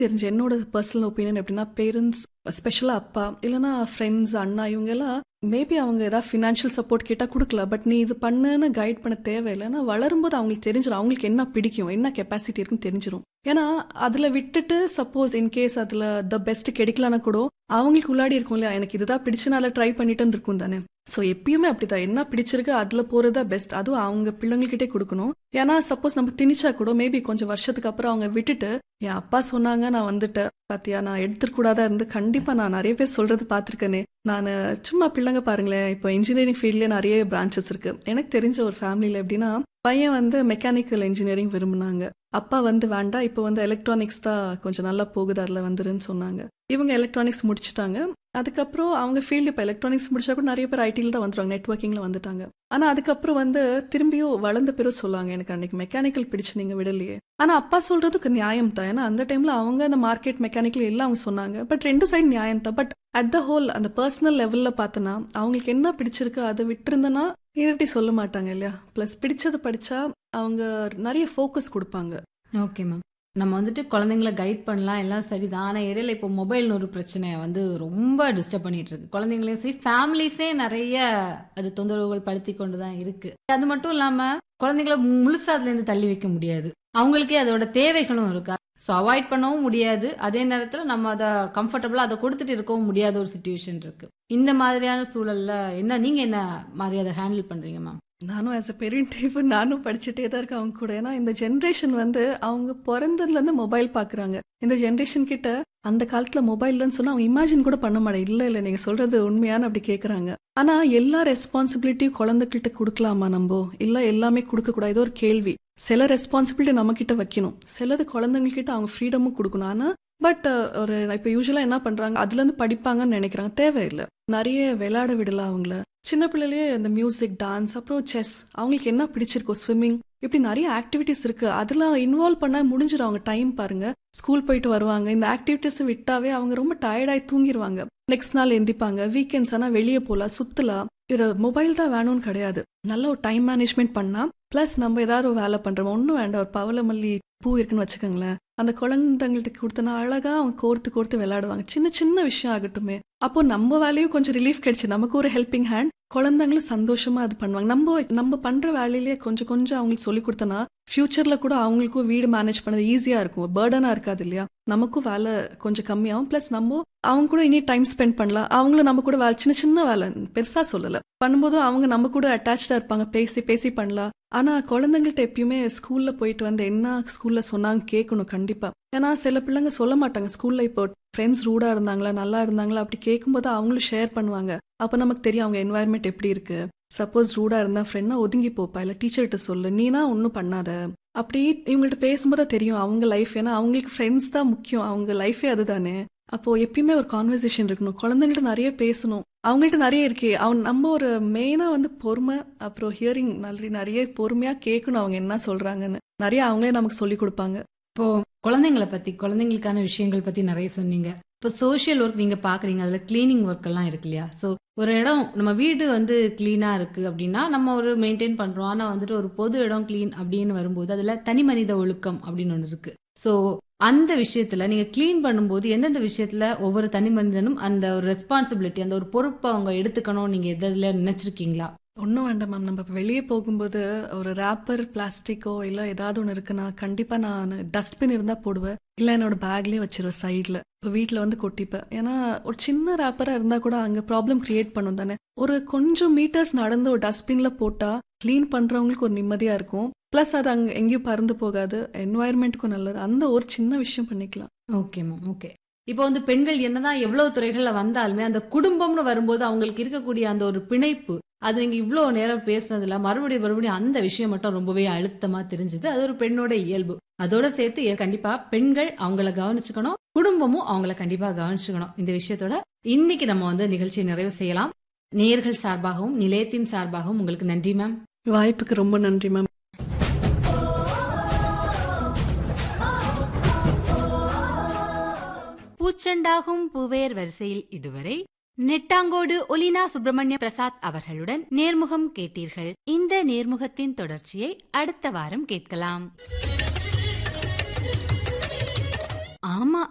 தெரிஞ்சு என்னோட personal opinion எப்படின்னா பேரண்ட்ஸ் ஸ்பெஷலாக அப்பா இல்லைன்னா ஃப்ரெண்ட்ஸ் அண்ணா இவங்க எல்லாம் மேபி அவங்க ஏதாவது ஃபினான்ஷியல் சப்போர்ட் கேட்டால் கொடுக்கல பட் நீ இது பண்ணுன்னு கைட் பண்ண தேவையில்லை ஏன்னா வளரும்போது அவங்களுக்கு தெரிஞ்சிடும் அவங்களுக்கு என்ன பிடிக்கும் என்ன கெப்பாசிட்டி இருக்குன்னு தெரிஞ்சிடும் ஏன்னா அதில் விட்டுட்டு சப்போஸ் இன்கேஸ் அதில் த பெஸ்ட் கிடைக்கலனா கூட அவங்களுக்கு உள்ளாடி இருக்கும் இல்லையா எனக்கு இதுதான் பிடிச்சு நான் ட்ரை பண்ணிட்டேன்னு இருக்கும் தானே ஸோ எப்பயுமே அப்படிதான் என்ன பிடிச்சிருக்கு அதில் போகிறதா பெஸ்ட் அதுவும் அவங்க பிள்ளைங்கள்கிட்டே கொடுக்கணும் ஏன்னா சப்போஸ் நம்ம திணிச்சா கூட மேபி கொஞ்சம் வருஷத்துக்கு அப்புறம் அவங்க விட்டுட்டு என் அப்பா சொன்னாங்க நான் வந்துட்டேன் பாத்தியா நான் எடுத்துக்கூடாதா இருந்து கண்டிப்பாக நான் நிறைய பேர் சொல்றது பார்த்துருக்கேனே நான் சும்மா பிள்ளைங்க பாருங்களேன் இப்போ இன்ஜினியரிங் ஃபீல்ட்லேயே நிறைய பிரான்ச்சஸ் இருக்கு எனக்கு தெரிஞ்ச ஒரு ஃபேமிலியில் எப்படின்னா பையன் வந்து மெக்கானிக்கல் இன்ஜினியரிங் விரும்பினாங்க அப்பா வந்து வேண்டாம் இப்போ வந்து எலக்ட்ரானிக்ஸ் தான் கொஞ்சம் நல்லா போகுது அதில் வந்துருன்னு சொன்னாங்க இவங்க எலக்ட்ரானிக்ஸ் முடிச்சுட்டாங்க அதுக்கப்புறம் அவங்க ஃபீல்டு இப்போ எலக்ட்ரானிக்ஸ் முடிச்சா கூட நிறைய பேர் ஐடியில் தான் வந்துருவாங்க நெட்ஒர்க்கிங்கில் வந்துட்டாங்க ஆனால் அதுக்கப்புறம் வந்து திரும்பியும் வளர்ந்த பேரும் சொல்லுவாங்க எனக்கு அன்னைக்கு மெக்கானிக்கல் பிடிச்சு நீங்கள் விடலையே ஆனால் அப்பா சொல்றதுக்கு நியாயம் தான் ஏன்னா அந்த டைமில் அவங்க அந்த மார்க்கெட் மெக்கானிக்கல் எல்லாம் அவங்க சொன்னாங்க பட் ரெண்டு சைடு நியாயம் தான் பட் அட் த ஹோல் அந்த பர்சனல் லெவலில் பார்த்தோன்னா அவங்களுக்கு என்ன பிடிச்சிருக்கு அதை விட்டுருந்தனா இது எப்படி சொல்ல மாட்டாங்க இல்லையா ப்ளஸ் பிடிச்சது படிச்சா அவங்க நிறைய ஃபோக்கஸ் கொடுப்பாங்க ஓகே மேம் நம்ம வந்துட்டு குழந்தைங்களை கைட் பண்ணலாம் எல்லாம் சரிதான் ஆனால் இடையில இப்போ மொபைல்னு ஒரு பிரச்சனை வந்து ரொம்ப டிஸ்டர்ப் பண்ணிட்டு இருக்கு குழந்தைங்களையும் சரி ஃபேமிலிஸே நிறைய அது தொந்தரவுகள் படுத்தி கொண்டு தான் இருக்கு அது மட்டும் இல்லாம குழந்தைங்கள முழுசா அதுல இருந்து தள்ளி வைக்க முடியாது அவங்களுக்கே அதோட தேவைகளும் இருக்கா ஸோ அவாய்ட் பண்ணவும் முடியாது அதே நேரத்தில் நம்ம அதை கம்ஃபர்டபுளாக அதை கொடுத்துட்டு இருக்கவும் முடியாத ஒரு சுச்சுவேஷன் இருக்கு இந்த மாதிரியான சூழல்ல என்ன நீங்க என்ன மாதிரி அதை ஹேண்டில் பண்றீங்க மேம் நானும் ஆஸ் அ பெரியன்ட் இப்போ நானும் படிச்சுட்டே தான் இருக்கேன் அவங்க கூட ஏன்னா இந்த ஜென்ரேஷன் வந்து அவங்க பிறந்ததுலேருந்து மொபைல் பார்க்குறாங்க இந்த ஜென்ரேஷன் கிட்ட அந்த காலத்தில் மொபைல்னு சொன்னால் அவங்க இமேஜின் கூட பண்ண மாட்டேன் இல்லை இல்லை நீங்கள் சொல்கிறது உண்மையான அப்படி கேட்குறாங்க ஆனால் எல்லா ரெஸ்பான்சிபிலிட்டியும் குழந்தைகிட்ட கொடுக்கலாமா நம்ம இல்லை எல்லாமே கொடுக்கக்கூடாது இது ஒரு கேள்வி சில ரெஸ்பான்சிபிலிட்டி நம்ம கிட்ட வைக்கணும் சிலது குழந்தைங்கக்கிட்ட அவங்க ஃப்ரீடமும் கொடுக்கணும் ஆனால் பட் ஒரு இப்போ யூஸ்வலாக என்ன பண்ணுறாங்க அதுலேருந்து படிப்பாங்கன்னு நினைக்கிறாங்க தேவையில்லை நிறைய விளையாட விடலாம் அவங்கள சின்ன பிள்ளையிலேயே இந்த மியூசிக் டான்ஸ் அப்புறம் செஸ் அவங்களுக்கு என்ன பிடிச்சிருக்கோ ஸ்விம்மிங் இப்படி நிறைய ஆக்டிவிட்டிஸ் இருக்கு அதெல்லாம் இன்வால்வ் பண்ண முடிஞ்சிடும் அவங்க டைம் பாருங்க ஸ்கூல் போயிட்டு வருவாங்க இந்த ஆக்டிவிட்டிஸ் விட்டாவே அவங்க ரொம்ப டயர்டாகி தூங்கிடுவாங்க நெக்ஸ்ட் நாள் எந்திப்பாங்க வீக்கெண்ட்ஸ் ஆனால் வெளியே போகலாம் சுத்தலாம் இது மொபைல் தான் வேணும்னு கிடையாது நல்ல ஒரு டைம் மேனேஜ்மெண்ட் பண்ணா ப்ளஸ் நம்ம ஏதாவது ஒரு வேலை பண்றோம் ஒன்றும் வேண்டாம் ஒரு பவளமல்லி பூ இருக்குன்னு வச்சுக்கோங்களேன் அந்த குழந்தைங்கள்ட்ட கொடுத்தனா அழகா அவங்க கோர்த்து கோர்த்து விளையாடுவாங்க சின்ன சின்ன விஷயம் ஆகட்டுமே அப்போ நம்ம வேலையும் கொஞ்சம் ரிலீஃப் கிடைச்சு நமக்கு ஒரு ஹெல்பிங் ஹேண்ட் குழந்தைங்களும் சந்தோஷமா அது பண்ணுவாங்க நம்ம நம்ம பண்ற வேலையிலேயே கொஞ்சம் கொஞ்சம் அவங்களுக்கு சொல்லி கொடுத்தனா ஃபியூச்சர்ல கூட அவங்களுக்கும் வீடு மேனேஜ் பண்ணது ஈஸியா இருக்கும் பேர்டனா இருக்காது இல்லையா நமக்கும் வேலை கொஞ்சம் கம்மியாகும் பிளஸ் நம்ம அவங்க கூட இனி டைம் ஸ்பெண்ட் பண்ணலாம் அவங்களும் நம்ம கூட வேலை சின்ன சின்ன வேலை பெருசா சொல்லல பண்ணும்போது அவங்க நம்ம கூட அட்டாச்சா இருப்பாங்க பேசி பேசி பண்ணலாம் ஆனா குழந்தைங்கள்ட்ட எப்பயுமே ஸ்கூல்ல போயிட்டு வந்து என்ன ஸ்கூல்ல சொன்னாங்க கேட்கணும் கண்டிப்பா ஏன்னா சில பிள்ளைங்க சொல்ல மாட்டாங்க ஸ்கூல்ல இப்போ ஃப்ரெண்ட்ஸ் ரூடா இருந்தாங்களா நல்லா இருந்தாங்களா அப்படி கேட்கும்போது அவங்களும் ஷேர் பண்ணுவாங்க அப்ப நமக்கு தெரியும் அவங்க என்வாயர்மெண்ட் எப்படி இருக்கு சப்போஸ் ரூடா இருந்தா ஃப்ரெண்ட்னா ஒதுங்கி போப்பா இல்ல டீச்சர்கிட்ட சொல்லு நீனா ஒன்றும் பண்ணாத அப்படி இவங்கள்ட்ட பேசும்போது தெரியும் அவங்க லைஃப் ஏன்னா அவங்களுக்கு ஃப்ரெண்ட்ஸ் தான் முக்கியம் அவங்க லைஃபே அதுதானே அப்போ எப்பயுமே ஒரு கான்வர்சேஷன் இருக்கணும் குழந்தைங்கள்ட்ட நிறைய பேசணும் அவங்கள்ட்ட நிறைய இருக்கே அவன் நம்ம ஒரு மெயினா வந்து பொறுமை அப்புறம் ஹியரிங் நல்ல நிறைய பொறுமையா கேட்கணும் அவங்க என்ன சொல்றாங்கன்னு நிறைய அவங்களே நமக்கு சொல்லி கொடுப்பாங்க இப்போ குழந்தைங்களை பத்தி குழந்தைங்களுக்கான விஷயங்கள் பத்தி நிறைய சொன்னீங்க இப்போ சோஷியல் ஒர்க் நீங்க பாக்குறீங்க அதுல கிளீனிங் ஒர்க் எல்லாம் இருக்கு இல்லையா ஸோ ஒரு இடம் நம்ம வீடு வந்து கிளீனா இருக்கு அப்படின்னா நம்ம ஒரு மெயின்டைன் பண்றோம் ஆனா வந்துட்டு ஒரு பொது இடம் கிளீன் அப்படின்னு வரும்போது அதுல தனி மனித ஒழுக்கம் அப்படின்னு ஒன்று இருக்கு ஸோ அந்த விஷயத்துல நீங்க கிளீன் பண்ணும்போது எந்தெந்த விஷயத்துல ஒவ்வொரு தனி மனிதனும் அந்த ஒரு ரெஸ்பான்சிபிலிட்டி அந்த ஒரு பொறுப்பை அவங்க எடுத்துக்கணும் நீங்க எதுல நினைச்சிருக்கீங்களா ஒன்றும் வேண்டாம் மேம் நம்ம வெளியே போகும்போது ஒரு ரேப்பர் பிளாஸ்டிக்கோ இல்லை ஏதாவது ஒன்று இருக்குன்னா கண்டிப்பாக நான் டஸ்ட்பின் இருந்தால் போடுவேன் இல்லை என்னோட பேக்லேயே வச்சிருவேன் சைடில் இப்போ வீட்டில் வந்து கொட்டிப்பேன் ஏன்னா ஒரு சின்ன ரேப்பராக இருந்தால் கூட அங்கே ப்ராப்ளம் கிரியேட் பண்ணும் தானே ஒரு கொஞ்சம் மீட்டர்ஸ் நடந்து ஒரு டஸ்ட்பினில் போட்டால் க்ளீன் பண்ணுறவங்களுக்கு ஒரு நிம்மதியாக இருக்கும் ப்ளஸ் அது அங்கே எங்கேயும் பறந்து போகாது என்வாயர்மெண்ட்டுக்கும் நல்லது அந்த ஒரு சின்ன விஷயம் பண்ணிக்கலாம் ஓகே மேம் ஓகே இப்போ வந்து பெண்கள் என்னதான் எவ்வளவு துறைகள்ல வந்தாலுமே அந்த குடும்பம்னு வரும்போது அவங்களுக்கு இருக்கக்கூடிய அந்த ஒரு பிணைப்பு அது நீங்க இவ்வளவு நேரம் பேசுனதுல மறுபடியும் மறுபடியும் அந்த விஷயம் மட்டும் ரொம்பவே அழுத்தமா தெரிஞ்சுது அது ஒரு பெண்ணோட இயல்பு அதோட சேர்த்து ஏ- கண்டிப்பா பெண்கள் அவங்கள கவனிச்சுக்கணும் குடும்பமும் அவங்கள கண்டிப்பா கவனிச்சுக்கணும் இந்த விஷயத்தோட இன்னைக்கு நம்ம வந்து நிகழ்ச்சியை நிறைவு செய்யலாம் நேர்கள் சார்பாகவும் நிலையத்தின் சார்பாகவும் உங்களுக்கு நன்றி மேம் வாய்ப்புக்கு ரொம்ப நன்றி மேம் பூச்செண்டாகும் பூவேர் வரிசையில் இதுவரை நெட்டாங்கோடு ஒலினா சுப்பிரமணிய பிரசாத் அவர்களுடன் நேர்முகம் கேட்டீர்கள் இந்த நேர்முகத்தின் தொடர்ச்சியை அடுத்த வாரம் கேட்கலாம் ஆமா